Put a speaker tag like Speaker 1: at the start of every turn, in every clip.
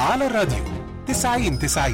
Speaker 1: على الراديو 90 90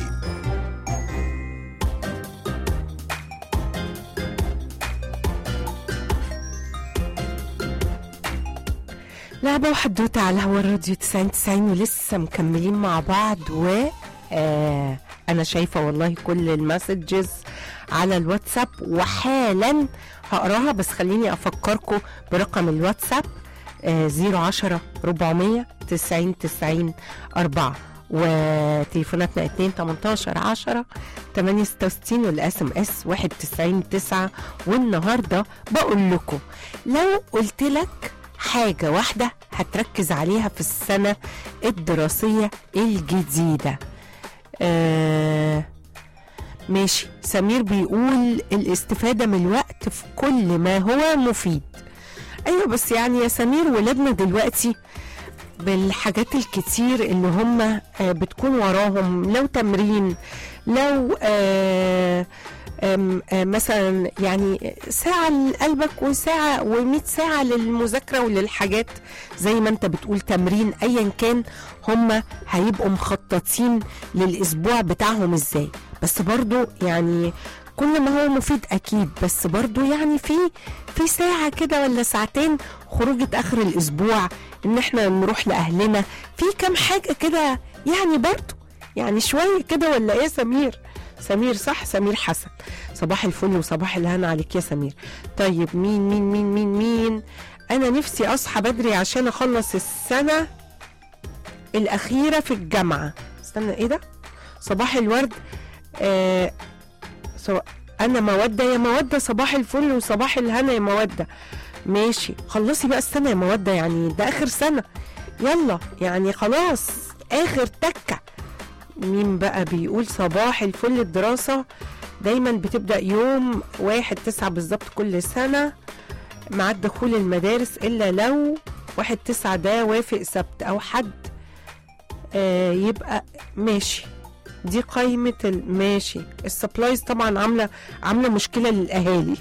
Speaker 2: لعبة وحدوتة على هوا الراديو 90 90 ولسه مكملين مع بعض و آه أنا شايفة والله كل المسجز على الواتساب وحالا هقراها بس خليني أفكركم برقم الواتساب آه 010 400 90 90 4 وتليفوناتنا 2 18 10 8 66 والاس ام اس 91 9 والنهارده بقول لكم لو قلت لك حاجة واحدة هتركز عليها في السنة الدراسية الجديدة آه ماشي سمير بيقول الاستفادة من الوقت في كل ما هو مفيد ايوه بس يعني يا سمير ولادنا دلوقتي بالحاجات الكتير اللي هم آه، بتكون وراهم لو تمرين لو آه آم، آه، مثلا يعني ساعة لقلبك وساعة و100 ساعة للمذاكرة وللحاجات زي ما انت بتقول تمرين ايا كان هم هيبقوا مخططين للاسبوع بتاعهم ازاي بس برضو يعني كل ما هو مفيد اكيد بس برضو يعني في في ساعة كده ولا ساعتين خروجة اخر الاسبوع ان احنا نروح لاهلنا في كام حاجة كده يعني برضو يعني شوية كده ولا ايه يا سمير سمير صح سمير حسن صباح الفل وصباح الهنا عليك يا سمير طيب مين مين مين مين مين انا نفسي اصحى بدري عشان اخلص السنة الاخيرة في الجامعة استنى ايه ده صباح الورد آه سو انا مودة يا مودة صباح الفل وصباح الهنا يا مودة ماشي خلصي بقى السنة يا مودة يعني ده اخر سنة يلا يعني خلاص اخر تكة مين بقى بيقول صباح الفل الدراسة دايما بتبدأ يوم واحد تسعة بالظبط كل سنة مع دخول المدارس إلا لو واحد تسعة ده وافق سبت أو حد آه يبقى ماشي دي قائمة ال- ماشي السبلايز طبعا عاملة عاملة مشكلة للأهالي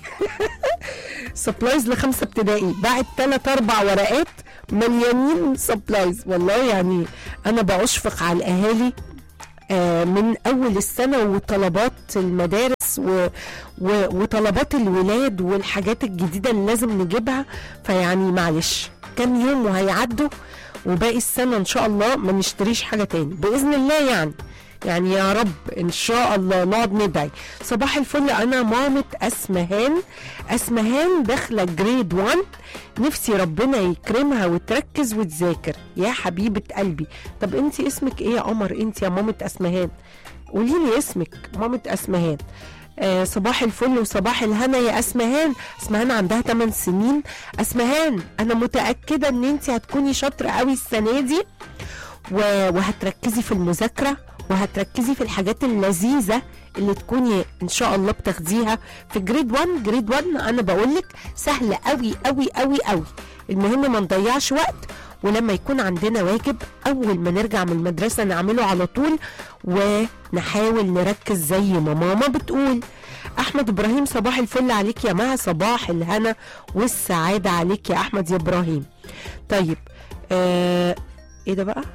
Speaker 2: سبلايز لخمسة ابتدائي بعد تلات أربع ورقات مليانين سبلايز والله يعني أنا بأشفق على الأهالي آه، من اول السنه وطلبات المدارس و... و... وطلبات الولاد والحاجات الجديده اللي لازم نجيبها فيعني معلش كام يوم وهيعدوا وباقي السنه ان شاء الله ما نشتريش حاجه تاني باذن الله يعني يعني يا رب ان شاء الله نقعد ندعي صباح الفل انا مامة اسمهان اسمهان داخله جريد 1 نفسي ربنا يكرمها وتركز وتذاكر يا حبيبه قلبي طب انت اسمك ايه يا قمر انت يا مامة اسمهان قولي لي اسمك مامة اسمهان آه صباح الفل وصباح الهنا يا اسمهان اسمهان عندها 8 سنين اسمهان انا متاكده ان انت هتكوني شاطره قوي السنه دي و- وهتركزي في المذاكره وهتركزي في الحاجات اللذيذه اللي تكوني ان شاء الله بتاخديها في جريد 1 جريد 1 انا بقول لك سهله قوي قوي قوي قوي المهم ما نضيعش وقت ولما يكون عندنا واجب اول ما نرجع من المدرسه نعمله على طول ونحاول نركز زي ما ماما بتقول احمد ابراهيم صباح الفل عليك يا مها صباح الهنا والسعاده عليك يا احمد يا ابراهيم طيب آه ايه ده بقى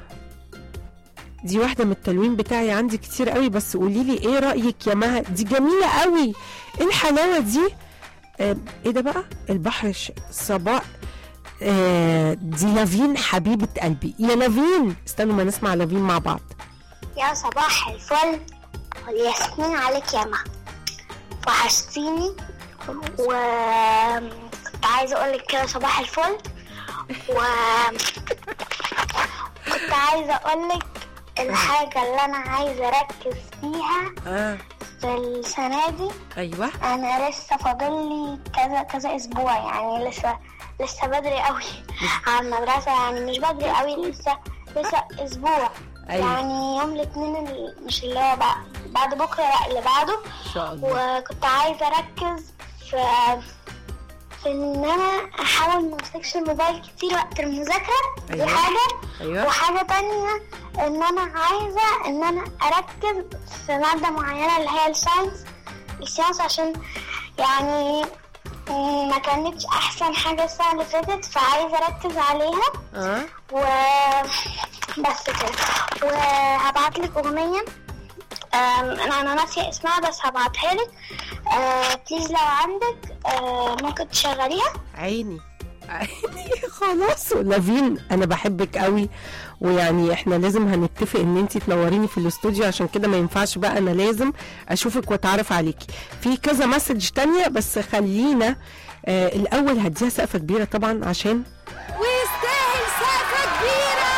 Speaker 2: دي واحدة من التلوين بتاعي عندي كتير قوي بس قولي لي ايه رأيك يا مها دي جميلة قوي ايه الحلاوة دي آه ايه ده بقى البحر ش- صباح آه دي لافين حبيبة قلبي يا لافين استنوا ما نسمع لافين مع بعض
Speaker 3: يا صباح الفل والياسمين عليك يا ما وحشتيني وكنت عايزة أقولك كده صباح الفل و كنت عايزة أقولك الحاجة اللي أنا عايزة أركز فيها
Speaker 2: اه
Speaker 3: في السنة دي
Speaker 2: ايوه
Speaker 3: أنا لسه فاضل لي كذا كذا أسبوع يعني لسه لسه بدري قوي على المدرسة يعني مش بدري قوي لسه لسه أسبوع
Speaker 2: أيوة.
Speaker 3: يعني يوم الاثنين ال- مش اللي هو بقى بعد بكرة لا اللي بعده
Speaker 2: ان شاء الله
Speaker 3: وكنت عايزة أركز في في إن أنا أحاول ما أمسكش الموبايل كتير وقت المذاكرة دي
Speaker 2: أيوة.
Speaker 3: حاجة
Speaker 2: ايوه
Speaker 3: وحاجة تانية إن أنا عايزة إن أنا أركز في مادة معينة اللي هي الساينس الساينس عشان يعني مم، ما كانتش أحسن حاجة السنة اللي فاتت فعايزة أركز عليها
Speaker 2: اه
Speaker 3: و بس كده وهبعت لك اغنيه آم، انا انا ناسيه اسمها بس هبعتها لك آه، بليز لو عندك آه، ممكن تشغليها
Speaker 2: عيني عيني خلاص لافين انا بحبك قوي ويعني احنا لازم هنتفق ان انت تنوريني في الاستوديو عشان كده ما ينفعش بقى انا لازم اشوفك واتعرف عليكي في كذا مسج تانية بس خلينا آه الاول هديها سقفه كبيره طبعا عشان
Speaker 4: ويستاهل سقفة كبيرة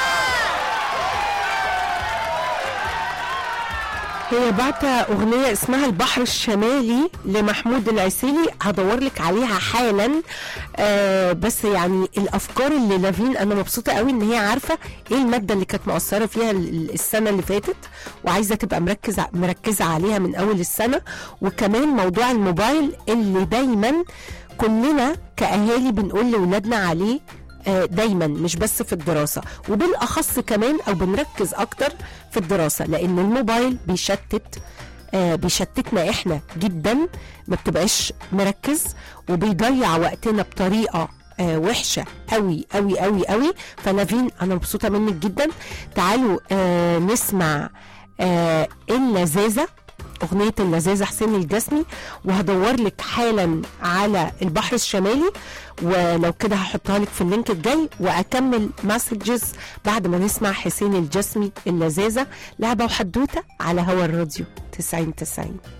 Speaker 2: هي بعت أغنية اسمها البحر الشمالي لمحمود العسيلي هدور لك عليها حالا آه بس يعني الأفكار اللي لافين أنا مبسوطة قوي إن هي عارفة إيه المادة اللي كانت مؤثرة فيها ال- السنة اللي فاتت وعايزة تبقى مركزة مركزة عليها من أول السنة وكمان موضوع الموبايل اللي دايما كلنا كأهالي بنقول لأولادنا عليه آه، دايما مش بس في الدراسة وبالأخص كمان أو بنركز أكتر في الدراسة لأن الموبايل بيشتت آه، بيشتتنا احنا جدا ما بتبقاش مركز وبيضيع وقتنا بطريقة آه، وحشة قوي قوي قوي قوي فلافين أنا مبسوطة منك جدا تعالوا آه، نسمع آه، اللذاذة أغنية اللذاذة حسين الجسمي وهدور لك حالا على البحر الشمالي ولو كده هحطها لك في اللينك الجاي وأكمل مسجز بعد ما نسمع حسين الجسمي اللذاذة لعبة وحدوتة على هوا الراديو 90 90